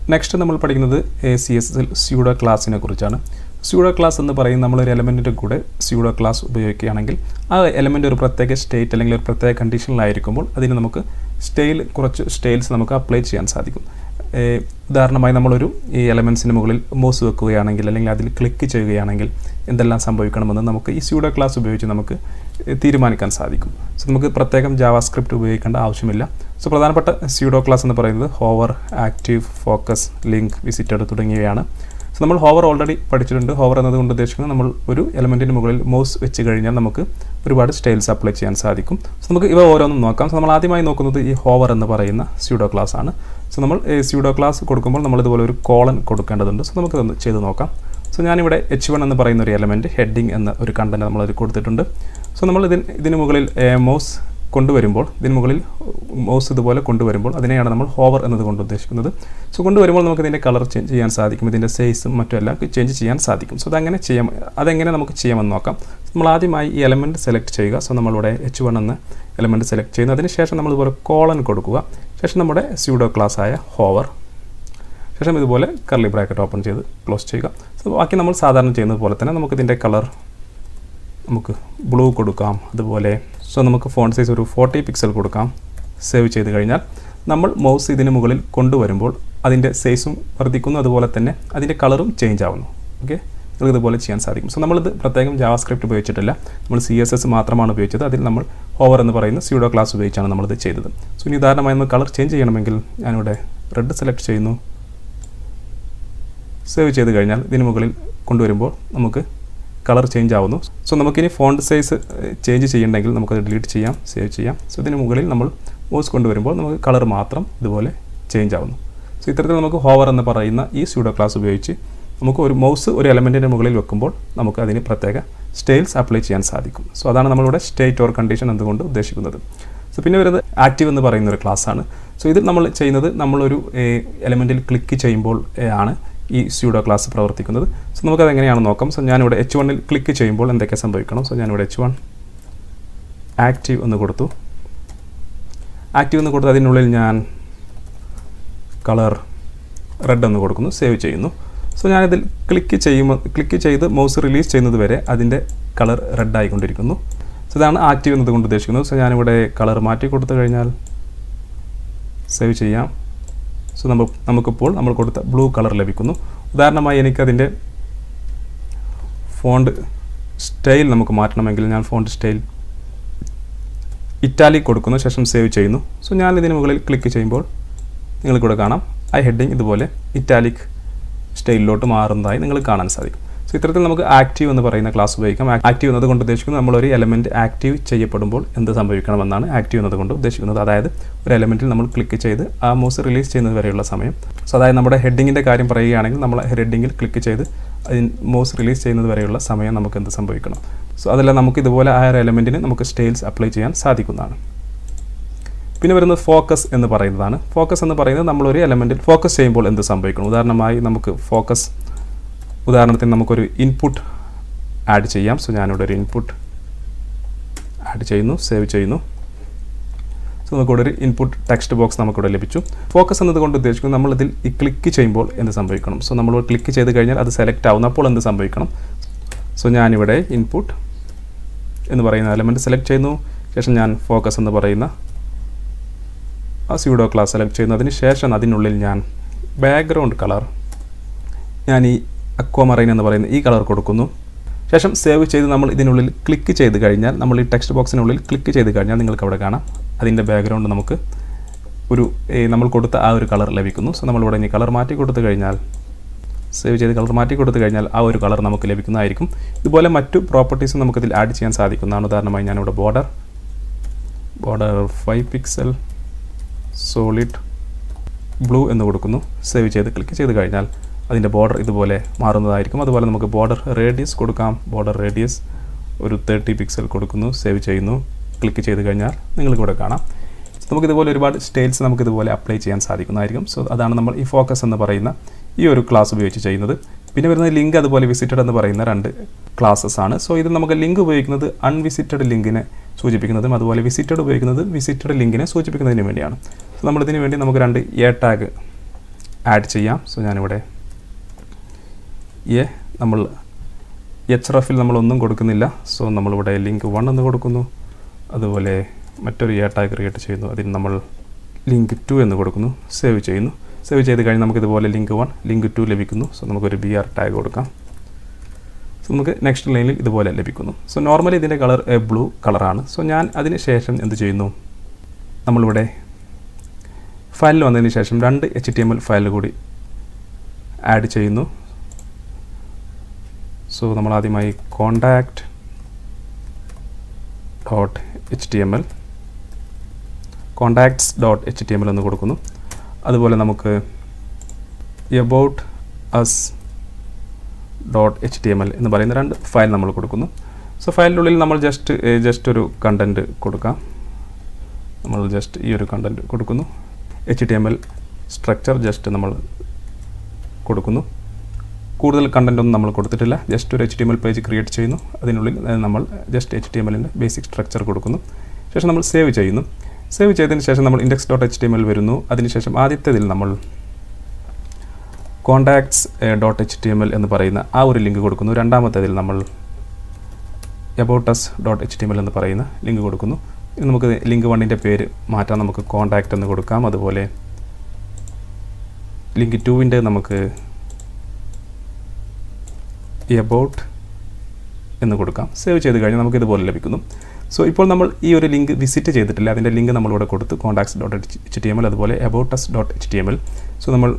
next നമ്മൾ പഠിക്കുന്നത് A C S L pseudo ക്ലാസ്സിനെ കുറിച്ചാണ് സ്യൂഡോ ക്ലാസ് എന്ന് പറയുന്നത് നമ്മളൊരു എലമെൻറ്റിൻ്റെ കൂടെ സ്യൂഡോ ക്ലാസ് ഉപയോഗിക്കുകയാണെങ്കിൽ ആ എലമെൻ്റ് ഒരു പ്രത്യേക സ്റ്റേറ്റ് അല്ലെങ്കിൽ ഒരു പ്രത്യേക കണ്ടീഷനിലായിരിക്കുമ്പോൾ അതിന് നമുക്ക് സ്റ്റൈൽ കുറച്ച് സ്റ്റൈൽസ് നമുക്ക് അപ്ലൈ ചെയ്യാൻ സാധിക്കും ഏഹ് ഉദാഹരണമായി നമ്മളൊരു ഈ എലമെൻസിന് മുകളിൽ മോസ് വെക്കുകയാണെങ്കിൽ അല്ലെങ്കിൽ അതിൽ ക്ലിക്ക് ചെയ്യുകയാണെങ്കിൽ എന്തെല്ലാം സംഭവിക്കണമെന്ന് നമുക്ക് ഈ സ്യൂഡോ ക്ലാസ് ഉപയോഗിച്ച് നമുക്ക് ഏഹ് തീരുമാനിക്കാൻ സാധിക്കും സോ നമുക്ക് പ്രത്യേകം ജാവാസ്ക്രിപ്റ്റ് ഉപയോഗിക്കേണ്ട ആവശ്യമില്ല സോ പ്രധാനപ്പെട്ട സ്യൂഡോ ക്ലാസ് എന്ന് പറയുന്നത് hover active focus link visited തുടങ്ങിയവയാണ് സോ നമ്മൾ ഹോവർ ഓൾറെഡി പഠിച്ചിട്ടുണ്ട് ഹോവർ എന്നതുകൊണ്ട് ഉദ്ദേശിക്കുന്നത് നമ്മൾ ഒരു എലമെൻറ്റിന് മുകളിൽ മൗസ് വെച്ച് കഴിഞ്ഞാൽ നമുക്ക് ഒരുപാട് സ്റ്റൈൽസ് അപ്ലൈ ചെയ്യാൻ സാധിക്കും സോ നമുക്ക് ഇവ ഓരോന്നും നോക്കാം സോ നമ്മൾ ആദ്യമായി നോക്കുന്നത് ഈ ഹോവർ എന്ന് പറയുന്ന സ്യൂഡോ ക്ലാസ് ആണ് സോ നമ്മൾ സ്യൂഡോ ക്ലാസ് കൊടുക്കുമ്പോൾ നമ്മൾ ഇതുപോലെ ഒരു കോളൻ കൊടുക്കേണ്ടതുണ്ട് സോ നമുക്കതൊന്ന് ചെയ്ത് നോക്കാം സോ ഞാനിവിടെ എച്ച് വൺ എന്ന് പറയുന്ന ഒരു എലമെൻറ്റ് ഹെഡിങ് എന്ന ഒരു കണ്ടന്റ് നമ്മളതിൽ കൊടുത്തിട്ടുണ്ട് സോ നമ്മൾ ഇതിന് ഇതിന് മുകളിൽ മൗസ് കൊണ്ടുവരുമ്പോൾ ഇതിന് മുകളിൽ മൗസ് ഇതുപോലെ കൊണ്ടുവരുമ്പോൾ അതിനെയാണ് നമ്മൾ ഹോവർ എന്നതുകൊണ്ട് ഉദ്ദേശിക്കുന്നത് സോ കൊണ്ടുവരുമ്പോൾ നമുക്ക് ഇതിൻ്റെ കളർ ചേഞ്ച് ചെയ്യാൻ സാധിക്കും ഇതിൻ്റെ സൈസും മറ്റും എല്ലാം ചേഞ്ച് ചെയ്യാൻ സാധിക്കും സോ അതങ്ങനെ ചെയ്യാം അതെങ്ങനെ നമുക്ക് ചെയ്യാമെന്ന് നോക്കാം നമ്മൾ ആദ്യമായി ഈ എലമെൻറ്റ് സെലക്ട് ചെയ്യുക സോ നമ്മളിവിടെ എച്ച് വൺ എന്ന എലമെൻറ്റ് സെലക്ട് ചെയ്യുന്നു അതിന് ശേഷം നമ്മൾ ഇതുപോലെ കോളൻ കൊടുക്കുക ശേഷം നമ്മുടെ സ്യൂഡോ ക്ലാസ് ആയ ഹോവർ ശേഷം ഇതുപോലെ കർലി ബ്രാക്കറ്റ് ഓപ്പൺ ചെയ്ത് ക്ലോസ് ചെയ്യുക സോ ബാക്കി നമ്മൾ സാധാരണ ചെയ്യുന്നത് പോലെ തന്നെ നമുക്ക് ഇതിൻ്റെ കളർ നമുക്ക് ബ്ലൂ കൊടുക്കാം അതുപോലെ സോ നമുക്ക് ഫോൺ സൈസ് ഒരു ഫോർട്ടി പിക്സൽ കൊടുക്കാം സേവ് ചെയ്ത് കഴിഞ്ഞാൽ നമ്മൾ മൗസ് ഇതിന് മുകളിൽ കൊണ്ടുവരുമ്പോൾ അതിൻ്റെ സൈസും വർദ്ധിക്കുന്നു അതുപോലെ തന്നെ അതിൻ്റെ കളറും ചേഞ്ച് ആവുന്നു ഓക്കെ നിങ്ങൾക്ക് ഇതുപോലെ ചെയ്യാൻ സാധിക്കും സോ നമ്മളിത് പ്രത്യേകം ജാവാസ്ക്രിപ്റ്റ് ഉപയോഗിച്ചിട്ടില്ല നമ്മൾ സി എസ് എസ് മാത്രമാണ് ഉപയോഗിച്ചത് അതിൽ നമ്മൾ ഓവർ എന്ന് പറയുന്ന സ്യൂഡോ ക്ലാസ് ഉപയോഗിച്ചാണ് നമ്മളിത് ചെയ്തത് സോ ഇനി ഉദാഹരണമായി നമ്മൾ കളർ ചേഞ്ച് ചെയ്യണമെങ്കിൽ ഞാനിവിടെ റെഡ് സെലക്ട് ചെയ്യുന്നു സേവ് ചെയ്ത് കഴിഞ്ഞാൽ ഇതിന് മുകളിൽ കൊണ്ടുവരുമ്പോൾ നമുക്ക് കളർ ചേഞ്ച് ആവുന്നു സോ നമുക്കിനി ഫോണ്ട് സൈസ് ചേഞ്ച് ചെയ്യണമെങ്കിൽ നമുക്കത് ഡിലീറ്റ് ചെയ്യാം സേവ് ചെയ്യാം സോ ഇതിന് മുകളിൽ നമ്മൾ മൗസ് കൊണ്ടുവരുമ്പോൾ നമുക്ക് കളർ മാത്രം ഇതുപോലെ ചേഞ്ച് ആവുന്നു സോ ഇത്തരത്തിൽ നമുക്ക് ഹോവർ എന്ന് പറയുന്ന ഈ സ്യൂഡോ ക്ലാസ് ഉപയോഗിച്ച് നമുക്ക് ഒരു മൗസ് ഒരു എലമെൻറ്റിൻ്റെ മുകളിൽ വെക്കുമ്പോൾ നമുക്ക് അതിന് പ്രത്യേക സ്റ്റൈൽസ് അപ്ലൈ ചെയ്യാൻ സാധിക്കും സോ അതാണ് നമ്മളിവിടെ സ്റ്റേറ്റ് ഓർ കണ്ടീഷൻ എന്തുകൊണ്ട് ഉദ്ദേശിക്കുന്നത് സോ പിന്നെ വരുന്നത് ആക്റ്റീവ് എന്ന് പറയുന്ന ഒരു ക്ലാസ്സാണ് സോ ഇത് നമ്മൾ ചെയ്യുന്നത് നമ്മളൊരു എലമെൻറ്റിൽ ക്ലിക്ക് ചെയ്യുമ്പോൾ ആണ് ഈ സ്യൂഡോ ക്ലാസ് പ്രവർത്തിക്കുന്നത് സോ നമുക്കത് എങ്ങനെയാണെന്ന് നോക്കാം സോ ഞാനിവിടെ എച്ച് വണ്ണിൽ ക്ലിക്ക് ചെയ്യുമ്പോൾ എന്തൊക്കെ സംഭവിക്കണം സോ ഞാനിവിടെ എച്ച് വൺ ആക്റ്റീവ് എന്ന് കൊടുത്തു ആക്റ്റീവ് എന്ന് കൊടുത്ത് അതിനുള്ളിൽ ഞാൻ കളർ റെഡ് എന്ന് കൊടുക്കുന്നു സേവ് ചെയ്യുന്നു സോ ഞാനിതിൽ ക്ലിക്ക് ചെയ്യുമ്പോൾ ക്ലിക്ക് ചെയ്ത് മൗസ് റിലീസ് ചെയ്യുന്നത് വരെ അതിൻ്റെ കളർ റെഡ് ആയിക്കൊണ്ടിരിക്കുന്നു സോ ഇതാണ് ആക്റ്റീവ് എന്നതുകൊണ്ട് ഉദ്ദേശിക്കുന്നത് സോ ഞാനിവിടെ കളർ മാറ്റി കൊടുത്തു കഴിഞ്ഞാൽ സേവ് ചെയ്യാം സോ നമ്മൾ നമുക്കിപ്പോൾ നമ്മൾ കൊടുത്ത ബ്ലൂ കളർ ലഭിക്കുന്നു ഉദാഹരണമായി എനിക്കതിൻ്റെ ഫോണ്ട് സ്റ്റൈൽ നമുക്ക് മാറ്റണമെങ്കിൽ ഞാൻ ഫോണ്ട് സ്റ്റൈൽ ഇറ്റാലിക് കൊടുക്കുന്നു ശേഷം സേവ് ചെയ്യുന്നു സോ ഞാൻ ഇതിന് മുകളിൽ ക്ലിക്ക് ചെയ്യുമ്പോൾ നിങ്ങൾക്കിവിടെ കാണാം ആ ഹെഡിങ് ഇതുപോലെ ഇറ്റാലിക് സ്റ്റൈലിലോട്ട് മാറുന്നതായി നിങ്ങൾ കാണാൻ സാധിക്കും സോ ഇത്തരത്തിൽ നമുക്ക് ആക്റ്റീവ് എന്ന് പറയുന്ന ക്ലാസ് ഉപയോഗിക്കാം ആക്റ്റീവ് എന്നതുകൊണ്ട് ഉദ്ദേശിക്കുന്നത് നമ്മളൊരു എലമെൻറ്റ് ആക്റ്റീവ് ചെയ്യപ്പെടുമ്പോൾ എന്ത് സംഭവിക്കണമെന്നാണ് ആക്റ്റീവ് എന്നതുകൊണ്ട് ഉദ്ദേശിക്കുന്നത് അതായത് ഒരു എലമെൻറ്റിൽ നമ്മൾ ക്ലിക്ക് ചെയ്ത് ആ മൂസ് റിലീസ് ചെയ്യുന്നത് വരെയുള്ള സമയം സോ അതായത് നമ്മുടെ ഹെഡിങ്ങിൻ്റെ കാര്യം പറയുകയാണെങ്കിൽ നമ്മൾ ഹെഡിങ്ങിൽ ക്ലിക്ക് ചെയ്ത് അതിന് മൗസ് റിലീസ് ചെയ്യുന്നത് വരെയുള്ള സമയം നമുക്ക് എന്ത് സംഭവിക്കണം സോ അതെല്ലാം നമുക്ക് ഇതുപോലെ ആ ഒരു എലമെൻറ്റിന് നമുക്ക് സ്റ്റൈൽസ് അപ്ലൈ ചെയ്യാൻ സാധിക്കുന്നതാണ് പിന്നെ വരുന്നത് ഫോക്കസ് എന്ന് പറയുന്നതാണ് ഫോക്കസ് എന്ന് പറയുന്നത് നമ്മളൊരു എലമെൻറ്റിൽ ഫോക്കസ് ചെയ്യുമ്പോൾ എന്ത് സംഭവിക്കണം ഉദാഹരണമായി നമുക്ക് ഫോക്കസ് ഉദാഹരണത്തിന് നമുക്കൊരു ഇൻപുട്ട് ആഡ് ചെയ്യാം സോ ഞാനിവിടെ ഒരു ഇൻപുട്ട് ആഡ് ചെയ്യുന്നു സേവ് ചെയ്യുന്നു സോ നമുക്കിവിടെ ഒരു ഇൻപുട്ട് ടെക്സ്റ്റ് ബോക്സ് നമുക്കിവിടെ ലഭിച്ചു ഫോക്കസ് എന്നതുകൊണ്ട് ഉദ്ദേശിക്കുന്നത് നമ്മളിതിൽ ഈ ക്ലിക്ക് ചെയ്യുമ്പോൾ എന്ത് സംഭവിക്കണം സോ നമ്മൾ ക്ലിക്ക് ചെയ്ത് കഴിഞ്ഞാൽ അത് സെലക്ട് ആവുന്നു അപ്പോൾ എന്ത് സംഭവിക്കണം സോ ഞാനിവിടെ ഇൻപുട്ട് എന്ന് പറയുന്ന എലമെൻറ്റ് സെലക്ട് ചെയ്യുന്നു ശേഷം ഞാൻ ഫോക്കസ് എന്ന് പറയുന്ന ആ സ്യൂഡോ ക്ലാസ് സെലക്ട് ചെയ്യുന്നു അതിന് ശേഷം അതിനുള്ളിൽ ഞാൻ ബാക്ക്ഗ്രൗണ്ട് കളർ ഞാൻ ഈ അക്വമറൈൻ എന്ന് പറയുന്ന ഈ കളർ കൊടുക്കുന്നു ശേഷം സേവ് ചെയ്ത് നമ്മൾ ഇതിനുള്ളിൽ ക്ലിക്ക് ചെയ്ത് കഴിഞ്ഞാൽ നമ്മൾ ഈ ടെക്സ്റ്റ് ബോക്സിനുള്ളിൽ ക്ലിക്ക് ചെയ്ത് കഴിഞ്ഞാൽ നിങ്ങൾക്ക് അവിടെ കാണാം അതിൻ്റെ ബാക്ക്ഗ്രൗണ്ട് നമുക്ക് ഒരു നമ്മൾ കൊടുത്ത ആ ഒരു കളർ ലഭിക്കുന്നു സോ നമ്മളിവിടെ ഇനി കളർ മാറ്റി കൊടുത്തു കഴിഞ്ഞാൽ സേവ് ചെയ്ത് കളർ മാറ്റി കൊടുത്തു കഴിഞ്ഞാൽ ആ ഒരു കളർ നമുക്ക് ലഭിക്കുന്നതായിരിക്കും ഇതുപോലെ മറ്റു പ്രോപ്പർട്ടീസും നമുക്കിതിൽ ആഡ് ചെയ്യാൻ സാധിക്കുന്നതാണ് ഉദാഹരണമായി ഞാനിവിടെ border border five pixel solid blue എന്ന് കൊടുക്കുന്നു സേവ് ചെയ്ത് ക്ലിക്ക് ചെയ്ത് കഴിഞ്ഞാൽ അതിൻ്റെ ബോർഡർ ഇതുപോലെ മാറുന്നതായിരിക്കും അതുപോലെ നമുക്ക് ബോർഡർ റേഡിയസ് കൊടുക്കാം ബോർഡർ റേഡിയസ് ഒരു തേർട്ടി പിക്സൽ കൊടുക്കുന്നു സേവ് ചെയ്യുന്നു ക്ലിക്ക് ചെയ്ത് കഴിഞ്ഞാൽ നിങ്ങൾക്കിവിടെ കാണാം നമുക്ക് ഇതുപോലെ ഒരുപാട് സ്റ്റൈൽസ് നമുക്ക് ഇതുപോലെ അപ്ലൈ ചെയ്യാൻ സാധിക്കുന്നതായിരിക്കും സോ അതാണ് നമ്മൾ ഈ ഫോക്കസ് എന്ന് പറയുന്ന ഈ ഒരു ക്ലാസ് ഉപയോഗിച്ച് ചെയ്യുന്നത് പിന്നെ വരുന്നത് ലിങ്ക് അതുപോലെ വിസിറ്റഡ് എന്ന് പറയുന്ന രണ്ട് ക്ലാസ്സസ് ആണ് സോ ഇത് നമുക്ക് ലിങ്ക് ഉപയോഗിക്കുന്നത് അൺവിസിറ്റഡ് ലിങ്കിനെ സൂചിപ്പിക്കുന്നതും അതുപോലെ വിസിറ്റഡ് ഉപയോഗിക്കുന്നത് വിസിറ്റഡ് ലിങ്കിനെ സൂചിപ്പിക്കുന്നതിന് വേണ്ടിയാണ് സോ നമ്മളിതിന് വേണ്ടി നമുക്ക് രണ്ട് എ ടാഗ് ആഡ് ചെയ്യാം സോ ഞാനിവിടെ എ നമ്മൾ എച്ച് റഫിൽ നമ്മളൊന്നും കൊടുക്കുന്നില്ല സോ നമ്മളിവിടെ ലിങ്ക് വൺ എന്ന് കൊടുക്കുന്നു അതുപോലെ മറ്റൊരു എ ടാഗ് ക്രിയേറ്റ് ചെയ്യുന്നു അതിന് നമ്മൾ ലിങ്ക് ടു എന്ന് കൊടുക്കുന്നു സേവ് ചെയ്യുന്നു സേവ് ചെയ്ത് കഴിഞ്ഞ് നമുക്ക് ഇതുപോലെ ലിങ്ക് വൺ ലിങ്ക് ടു ലഭിക്കുന്നു സോ നമുക്കൊരു ബി ആർ ടാഗ് കൊടുക്കാം സോ നമുക്ക് നെക്സ്റ്റ് ലൈനിൽ ഇതുപോലെ ലഭിക്കുന്നു സോ നോർമലി ഇതിൻ്റെ കളർ ബ്ലൂ കളറാണ് സോ ഞാൻ അതിന് ശേഷം എന്ത് ചെയ്യുന്നു നമ്മളിവിടെ ഫയലിൽ വന്നതിന് ശേഷം രണ്ട് H T M L file കൂടി ആഡ് ചെയ്യുന്നു സോ നമ്മൾ ആദ്യമായി contact dot H T M L contacts dot H T M L എന്ന് കൊടുക്കുന്നു അതുപോലെ നമുക്ക് about us dot H T M L എന്ന് പറയുന്ന രണ്ട് ഫയൽ നമ്മൾ കൊടുക്കുന്നു സോ ഫയലിനുള്ളിൽ നമ്മൾ ജസ്റ്റ് ജസ്റ്റ് ഒരു കണ്ടൻറ്റ് കൊടുക്കാം നമ്മൾ ജസ്റ്റ് ഈ ഒരു കണ്ടൻറ്റ് കൊടുക്കുന്നു H T M L structure just നമ്മൾ കൊടുക്കുന്നു കൂടുതൽ കണ്ടൻ്റ് ഒന്നും നമ്മൾ കൊടുത്തിട്ടില്ല ജസ്റ്റ് ഒരു H T M L page create ചെയ്യുന്നു അതിനുള്ളിൽ നമ്മൾ ജസ്റ്റ് എച്ച് ടി എം എല്ലിൻ്റെ ബേസിക് സ്ട്രക്ചർ കൊടുക്കുന്നു ശേഷം നമ്മൾ സേവ് ചെയ്യുന്നു സേവ് ചെയ്തതിന് ശേഷം നമ്മൾ index dot H T M L വരുന്നു അതിനുശേഷം ആദ്യത്തേതിൽ നമ്മൾ contacts dot H T M L എന്ന് പറയുന്ന ആ ഒരു ലിങ്ക് കൊടുക്കുന്നു രണ്ടാമത്തേതിൽ നമ്മൾ about us dot H T M L എന്ന് പറയുന്ന ലിങ്ക് കൊടുക്കുന്നു ഇനി നമുക്ക് ലിങ്ക് വണ്ണിൻ്റെ പേര് മാറ്റാൻ നമുക്ക് കോണ്ടാക്റ്റ് എന്ന് കൊടുക്കാം അതുപോലെ ലിങ്ക് ടുവിൻ്റെ നമുക്ക് എബൌട്ട് എന്ന് കൊടുക്കാം സേവ് ചെയ്ത് കഴിഞ്ഞാൽ നമുക്ക് ഇതുപോലെ ലഭിക്കുന്നു സോ ഇപ്പോൾ നമ്മൾ ഈ ഒരു ലിങ്ക് വിസിറ്റ് ചെയ്തിട്ടില്ല അതിൻ്റെ ലിങ്ക് നമ്മളിവിടെ കൊടുത്ത് contacts dot H T M L അതുപോലെ about us dot H T M L so നമ്മൾ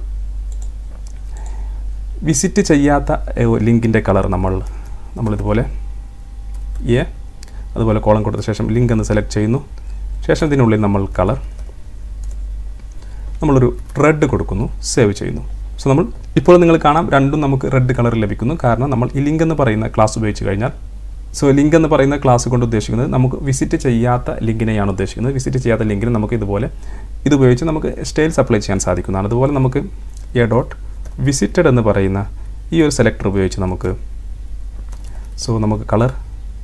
വിസിറ്റ് ചെയ്യാത്ത ലിങ്കിൻ്റെ കളർ നമ്മൾ നമ്മളിതുപോലെ എ അതുപോലെ കോളം കൊടുത്ത ശേഷം ലിങ്ക് എന്ന് സെലക്ട് ചെയ്യുന്നു ശേഷം ഇതിനുള്ളിൽ നമ്മൾ കളർ നമ്മളൊരു റെഡ് കൊടുക്കുന്നു സേവ് ചെയ്യുന്നു സോ നമ്മൾ ഇപ്പോൾ നിങ്ങൾ കാണാം രണ്ടും നമുക്ക് റെഡ് കളർ ലഭിക്കുന്നു കാരണം നമ്മൾ ഈ ലിങ്ക് എന്ന് പറയുന്ന ക്ലാസ് ഉപയോഗിച്ച് കഴിഞ്ഞാൽ സോ ലിങ്ക് എന്ന് പറയുന്ന ക്ലാസ് കൊണ്ട് ഉദ്ദേശിക്കുന്നത് നമുക്ക് വിസിറ്റ് ചെയ്യാത്ത ലിങ്കിനെയാണ് ഉദ്ദേശിക്കുന്നത് വിസിറ്റ് ചെയ്യാത്ത ലിങ്കിന് നമുക്ക് ഇതുപോലെ ഇതുപയോഗിച്ച് നമുക്ക് സ്റ്റൈൽസ് അപ്ലൈ ചെയ്യാൻ സാധിക്കുന്നതാണ് അതുപോലെ നമുക്ക് എ ഡോട്ട് വിസിറ്റഡ് എന്ന് പറയുന്ന ഈ ഒരു സെലക്ടർ ഉപയോഗിച്ച് നമുക്ക് സോ നമുക്ക് കളർ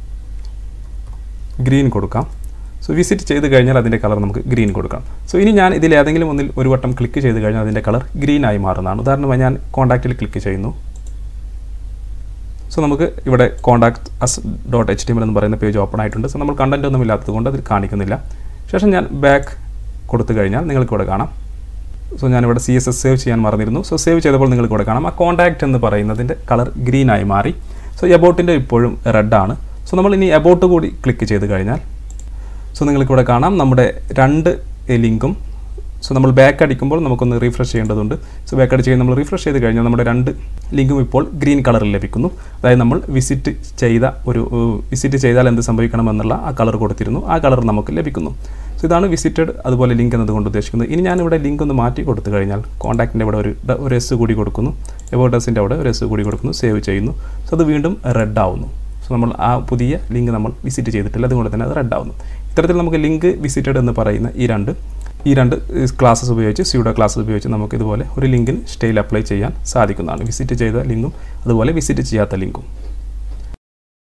ഗ്രീൻ കൊടുക്കാം സോ വിസിറ്റ് ചെയ്ത് കഴിഞ്ഞാൽ അതിൻ്റെ കളർ നമുക്ക് ഗ്രീൻ കൊടുക്കാം സോ ഇനി ഞാൻ ഇതിൽ ഏതെങ്കിലും ഒന്നിൽ ഒരു വട്ടം ക്ലിക്ക് ചെയ്ത് കഴിഞ്ഞാൽ അതിൻ്റെ കളർ ഗ്രീൻ ആയി മാറുന്നതാണ് ഉദാഹരണമായി ഞാൻ കോൺടാക്റ്റിൽ ക്ലിക്ക് ചെയ്യുന്നു സോ നമുക്ക് ഇവിടെ contact us dot H T M L എന്ന് പറയുന്ന പേജ് ഓപ്പൺ ആയിട്ടുണ്ട് സോ നമ്മൾ കണ്ടൻറ് ഒന്നും ഇല്ലാത്തത് കൊണ്ട് അതിൽ കാണിക്കുന്നില്ല ശേഷം ഞാൻ ബാക്ക് കൊടുത്തു കഴിഞ്ഞാൽ നിങ്ങൾക്ക് ഇവിടെ കാണാം സോ ഞാനിവിടെ സി എസ് എസ് സേവ് ചെയ്യാൻ മറന്നിരുന്നു സോ സേവ് ചെയ്തപ്പോൾ നിങ്ങൾക്ക് ഇവിടെ കാണാം ആ കോൺടാക്റ്റ് എന്ന് പറയുന്നതിൻ്റെ കളർ ഗ്രീൻ ആയി മാറി സോ എബൌട്ടിൻ്റെ ഇപ്പോഴും റെഡാണ് സോ നമ്മൾ ഇനി എബൌട്ട് കൂടി ക്ലിക്ക് ചെയ്ത് കഴിഞ്ഞാൽ സോ നിങ്ങൾക്കിവിടെ കാണാം നമ്മുടെ രണ്ട് ലിങ്കും സോ നമ്മൾ ബാക്ക് അടിക്കുമ്പോൾ നമുക്കൊന്ന് റീഫ്രഷ് ചെയ്യേണ്ടതുണ്ട് സോ ബാക്ക് അടിച്ച് കഴിഞ്ഞ് നമ്മൾ റീഫ്രഷ് ചെയ്ത് കഴിഞ്ഞാൽ നമ്മുടെ രണ്ട് ലിങ്കും ഇപ്പോൾ ഗ്രീൻ കളറിൽ ലഭിക്കുന്നു അതായത് നമ്മൾ വിസിറ്റ് ചെയ്ത ഒരു വിസിറ്റ് ചെയ്താൽ എന്ത് സംഭവിക്കണമെന്നുള്ള ആ കളർ കൊടുത്തിരുന്നു ആ കളർ നമുക്ക് ലഭിക്കുന്നു സോ ഇതാണ് വിസിറ്റഡ് അതുപോലെ ലിങ്ക് എന്നതുകൊണ്ട് ഉദ്ദേശിക്കുന്നത് ഇനി ഞാനിവിടെ ലിങ്ക് ഒന്ന് മാറ്റി കൊടുത്തു കഴിഞ്ഞാൽ കോൺടാക്റ്റിൻ്റെ അവിടെ ഒരു ഒരു എസ് കൂടി കൊടുക്കുന്നു എബോട്ടസിൻ്റെ അവിടെ ഒരു എസ് കൂടി കൊടുക്കുന്നു സേവ് ചെയ്യുന്നു സോ അത് വീണ്ടും റെഡ് ആവുന്നു സോ നമ്മൾ ആ പുതിയ ലിങ്ക് നമ്മൾ വിസിറ്റ് ചെയ്തിട്ടില്ല അതുകൊണ്ട് തന്നെ അത് റെഡ് ആവുന്നു ഇത്തരത്തിൽ നമുക്ക് ലിങ്ക് വിസിറ്റഡ് എന്ന് പറയുന്ന ഈ രണ്ട് ഈ രണ്ട് ക്ലാസ്സസ് ഉപയോഗിച്ച് സ്യൂഡോ ക്ലാസ്സസ് ഉപയോഗിച്ച് നമുക്ക് ഇതുപോലെ ഒരു ലിങ്കിന് സ്റ്റൈൽ അപ്ലൈ ചെയ്യാൻ സാധിക്കുന്നതാണ് വിസിറ്റ് ചെയ്ത ലിങ്കും അതുപോലെ വിസിറ്റ് ചെയ്യാത്ത ലിങ്കും